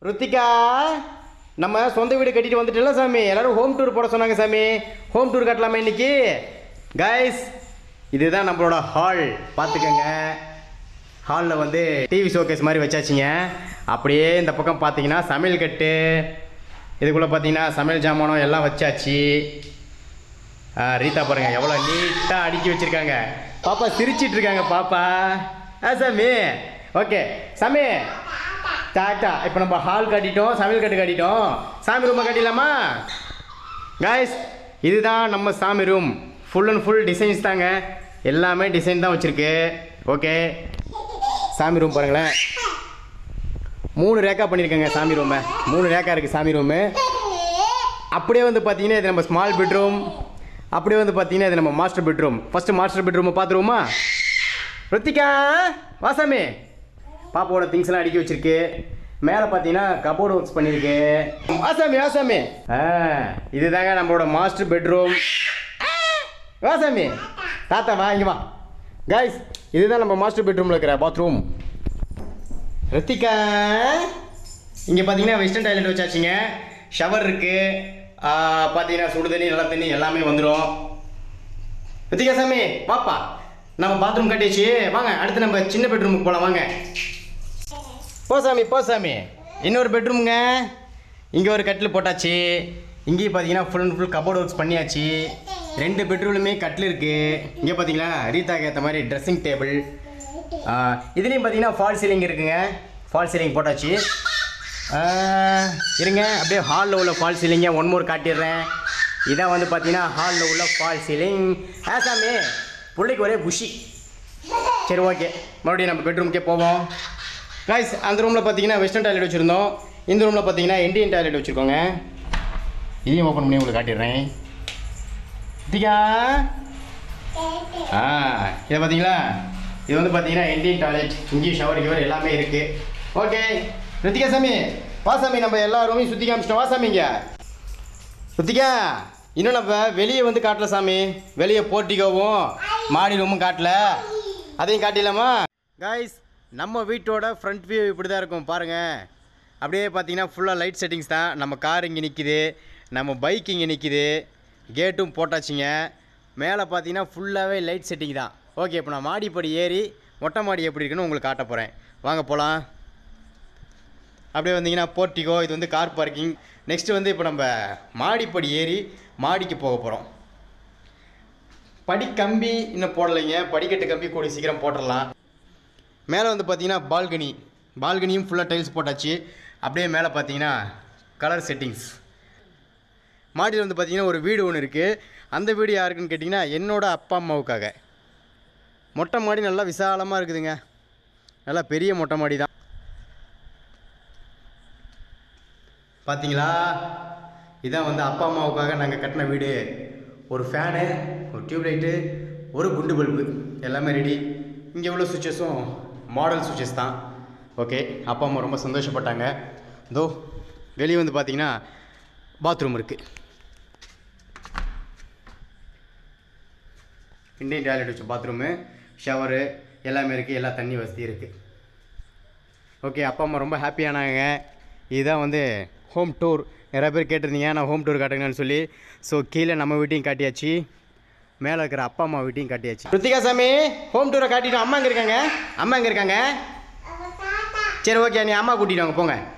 ருத்திகா நம்ம சொந்த வீடு கட்டிட்டு வந்துட்டல சாமி எல்லாரும் ஹோம் டூர் போட சொன்னாங்க சாமி ஹோம் டூர் கட்டலாமா இன்னைக்கு கைஸ் இதுதான் நம்மளோட ஹால் பார்த்துக்கங்க ஹாலில் வந்து டிவி ஷோகேஸ் மாதிரி வச்சாச்சுங்க அப்படியே இந்த பக்கம் பார்த்தீங்கன்னா சமையல் கட்டு இதுக்குள்ளே பார்த்தீங்கன்னா சமையல் ஜாமானம் எல்லாம் வச்சாச்சு ஆ, ரீதா பாருங்க எவ்வளோ நீட்டாக அடுக்கி வச்சிருக்காங்க பாப்பா சிரிச்சிட்டு இருக்காங்க பாப்பா ஆ சாமி ஓகே சாமி டாட்டா இப்போ நம்ம ஹால் கட்டிட்டோம் சமையல் கட்டு கட்டிட்டோம் சாமி ரூமை கட்டிடலாமா காய்ஸ் இதுதான் நம்ம சாமி room full and full designs தாங்க எல்லாமே டிசைன் தான் வச்சுருக்கு ஓகே சாமி ரூம் பாருங்களேன் மூணு ரேக்கா பண்ணியிருக்கேங்க சாமி ரூமை மூணு ரேக்கா இருக்குது சாமி ரூமு அப்படியே வந்து பார்த்தீங்கன்னா இது நம்ம ஸ்மால் பெட்ரூம் அப்படியே வந்து பார்த்தீங்கன்னா இது நம்ம மாஸ்டர் பெட்ரூம் ஃபஸ்ட்டு மாஸ்டர் பெட்ரூமை பார்த்துருவோமா ருத்திகா வாசாமி பாப்பாவோட திங்ஸ்லாம் அடுக்கி வச்சிருக்கு மேலே பார்த்தீங்கன்னா கபோர்டு ஒர்க்ஸ் பண்ணியிருக்கு வாசாமி வாசாமி ஆ இதுதாங்க நம்மளோட மாஸ்டர் பெட்ரூம் வாசாமி தாத்தா வா இங்கே வா காய்ஸ் இதுதான் நம்ம மாஸ்டர் பெட்ரூமில் இருக்கிற பாத்ரூம் ரித்திகா இங்கே பார்த்தீங்கன்னா வெஸ்டர்ன் டாய்லெட் வச்சாச்சுங்க ஷவர் இருக்கு ஆ, பார்த்தீங்கன்னா சுடு தண்ணி நல்ல தண்ணி எல்லாமே வந்துடும் ரித்திகா சாமி பாப்பா நம்ம பாத்ரூம் கட்டியாச்சு வாங்க அடுத்து நம்ம சின்ன பெட்ரூமுக்கு போகலாம் வாங்க போ சாமி போ சாமி இன்னொரு பெட்ரூமுங்க இங்கே ஒரு கட்டில் போட்டாச்சு இங்கேயும் பார்த்தீங்கன்னா full and full cupboard works பண்ணியாச்சு ரெண்டு பெட்ரூம்லுமே கட்டில் இருக்குது இங்கே பார்த்தீங்களா ரீதாக்கு ஏற்ற மாதிரி ட்ரெஸ்ஸிங் டேபிள் இதுலேயும் பார்த்தீங்கன்னா ஃபால் சீலிங் இருக்குங்க ஃபால் சீலிங் போட்டாச்சு ஆ, இருங்க அப்படியே ஹாலில் உள்ள ஃபால் சீலிங்கை ஒன் மோர் காட்டிடுறேன் இதான் வந்து பார்த்தீங்கன்னா ஹாலில் உள்ள ஃபால் சீலிங் ஆ சாமி பிள்ளைக்கு ஒரே குஷி சரி ஓகே மறுபடியும் நம்ம பெட்ரூம்க்கே போவோம் காய்ஸ் அந்த ரூமில் பார்த்தீங்கன்னா வெஸ்டர்ன் டாய்லெட் வச்சுருந்தோம் இந்த ரூமில் பார்த்தீங்கன்னா இந்தியன் டாய்லெட் வச்சுருக்கோங்க இதையும் ஓப்பன் பண்ணி உங்களுக்கு காட்டிடுறேன் ரித்திகா ஆ இதை பார்த்தீங்களா இது வந்து பார்த்தீங்கன்னா இந்தியன் டாய்லெட் இங்கேயும் ஷவர் கிவர் எல்லாமே இருக்குது ஓகே ரித்திகா சாமி வா சாமி நம்ம எல்லா ரூமையும் சுற்றி காமிச்சிட்டோம் வா சாமி இங்கே ருத்திகா இன்னும் நம்ம வெளியே வந்து காட்டல சாமி வெளியே போர்ட்டிகோவும் மாடி ரூமும் காட்டல அதையும் காட்டிடலாமா காய்ஸ் நம்ம வீட்டோட ஃப்ரண்ட் வியூ இப்படி தான் இருக்கும் பாருங்கள் அப்படியே பார்த்தீங்கன்னா ஃபுல்லாக லைட் செட்டிங்ஸ் தான் நம்ம கார் இங்கே நிற்கிது நம்ம பைக் இங்கே நிற்கிது கேட்டும் போட்டாச்சுங்க மேலே பார்த்தீங்கன்னா ஃபுல்லாகவே லைட் செட்டிங் தான் ஓகே இப்போ நான் மாடிப்படி ஏறி மொட்டை மாடி எப்படி இருக்குன்னு உங்களுக்கு காட்ட போகிறேன் வாங்க போகலாம் அப்படியே வந்தீங்கன்னா போர்ட்டிகோ இது வந்து கார் பார்க்கிங் நெக்ஸ்ட் வந்து இப்போ நம்ம மாடிப்படி ஏறி மாடிக்கு போக போகிறோம் படி கம்பி இன்னும் போடலைங்க படிக்கட்டு கம்பி கூடிய சீக்கிரம் போட்டுடலாம் மேலே வந்து பார்த்தீங்கன்னா பால்கனி பால்கனியும் ஃபுல்லாக டைல்ஸ் போட்டாச்சு அப்படியே மேலே பார்த்தீங்கன்னா கலர் செட்டிங்ஸ் மாடியில் வந்து பார்த்தீங்கன்னா ஒரு வீடு ஒன்று இருக்குது அந்த வீடு யாருக்குன்னு கேட்டிங்கன்னா என்னோட அப்பா அம்மாவுக்காக மொட்டை மாடி நல்லா விசாலமாக இருக்குதுங்க நல்லா பெரிய மொட்டை மாடி தான் பார்த்தீங்களா இதான் வந்து அப்பா அம்மாவுக்காக நாங்கள் கட்டின வீடு ஒரு ஃபேனு ஒரு டியூப்லைட்டு ஒரு குண்டு பல்பு எல்லாமே ரெடி இங்கே உள்ள சுவிச்சஸும் மாடல் சுவிச்சஸ் தான் ஓகே அப்பா அம்மா ரொம்ப சந்தோஷப்பட்டாங்க இதோ வெளியே வந்து பார்த்தீங்கன்னா பாத்ரூம் இருக்குது இந்தியன் டாய்லெட் வச்ச பாத்ரூமு ஷவரு எல்லாமே இருக்குது எல்லா தண்ணி வசதி இருக்குது ஓகே அப்பா அம்மா ரொம்ப ஹாப்பியானாங்க இதுதான் வந்து ஹோம் டூர் நிறைய பேர் கேட்டிருந்தீங்க நான் ஹோம் டூர் காட்டுங்கன்னு சொல்லி ஸோ கீழே நம்ம வீட்டையும் காட்டியாச்சு மேலே இருக்கிற அப்பா அம்மா வீட்டையும் காட்டியாச்சு ருத்திகா சாமி ஹோம் டூரை காட்டிட்டோம் அம்மா எங்கே இருக்காங்க அம்மா எங்கே இருக்காங்க சரி ஓகே நீ அம்மா கூட்டிட்டு வாங்க போங்க